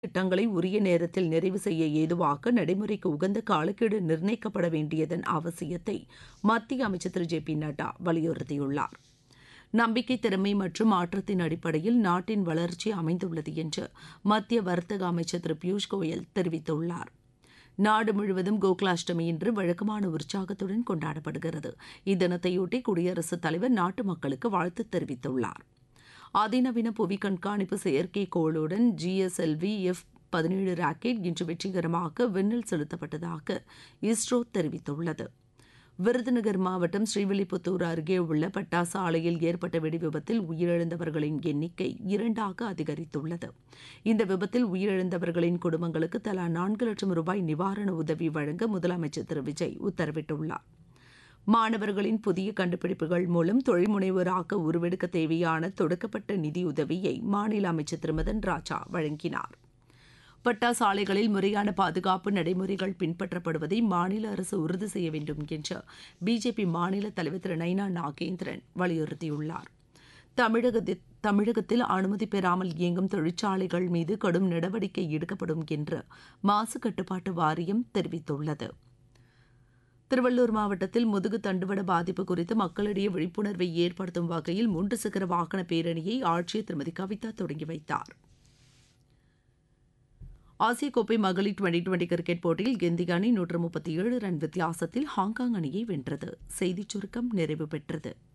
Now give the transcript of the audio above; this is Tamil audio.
திட்டங்களை உரிய நேரத்தில் நிறைவு செய்ய ஏதுவாக நடைமுறைக்கு உகந்த காலக்கெடு நிர்ணயிக்கப்பட வேண்டியதன் அவசியத்தை மத்திய அமைச்சர் திரு ஜே பி நட்டா வலியுறுத்தியுள்ளார் நம்பிக்கை திறமை மற்றும் மாற்றத்தின் அடிப்படையில் நாட்டின் வளர்ச்சி அமைந்துள்ளது என்று மத்திய வர்த்தக அமைச்சர் திரு பியூஷ் கோயல் தெரிவித்துள்ளார் நாடு முழுவதும் கோகுலாஷ்டமி இன்று வழக்கமான உற்சாகத்துடன் கொண்டாடப்படுகிறது இத்தினத்தையொட்டி குடியரசுத் தலைவர் நாட்டு மக்களுக்கு வாழ்த்து தெரிவித்துள்ளார் அதிநவீன புவி கண்காணிப்பு செயற்கைக்கோளுடன் ஜிஎஸ்எல்வி எஃப் பதினேழு ராக்கெட் இன்று வெற்றிகரமாக விண்ணில் செலுத்தப்பட்டதாக இஸ்ரோ தெரிவித்துள்ளது விருதுநகர் மாவட்டம் ஸ்ரீவில்லிபுத்தூர் அருகே உள்ள பட்டாசு ஆலையில் ஏற்பட்ட வெடிவிபத்தில் உயிரிழந்தவர்களின் எண்ணிக்கை இரண்டாக அதிகரித்துள்ளது இந்த விபத்தில் உயிரிழந்தவர்களின் குடும்பங்களுக்கு தலா நான்கு லட்சம் ரூபாய் நிவாரண உதவி வழங்க முதலமைச்சர் திரு விஜய் உத்தரவிட்டுள்ளார் மாணவர்களின் புதிய கண்டுபிடிப்புகள் மூலம் தொழில்முனைவோராக உருவெடுக்க தேவையான தொடக்கப்பட்ட நிதியுதவியை மாநில அமைச்சர் திரு மதன் ராஜா வழங்கினார் பட்டாசு ஆலைகளில் முறையான பாதுகாப்பு நடைமுறைகள் பின்பற்றப்படுவதை மாநில அரசு உறுதி செய்ய வேண்டும் என்று பிஜேபி மாநில தலைவர் திரு நைனா நாகேந்திரன் வலியுறுத்தியுள்ளார் தமிழகத்தில் தமிழகத்தில் அனுமதி பெறாமல் இயங்கும் தொழிற்சாலைகள் மீது கடும் நடவடிக்கை எடுக்கப்படும் என்று மாசு கட்டுப்பாட்டு வாரியம் தெரிவித்துள்ளது திருவள்ளூர் மாவட்டத்தில் முதுகு தண்டுவட பாதிப்பு குறித்து மக்களிடையே விழிப்புணர்வை ஏற்படுத்தும் வகையில் மூன்று சக்கர வாகன பேரணியை ஆட்சியர் திருமதி கவிதா தொடங்கி வைத்தார் ஆசிய கோப்பை மகளிர் டுவெண்டி டுவெண்டி கிரிக்கெட் போட்டியில் இந்திய அணி நூற்று முப்பத்தி ஏழு ரன் வித்தியாசத்தில் ஹாங்காங் அணியை வென்றது செய்திச் சுருக்கம் நிறைவு பெற்றது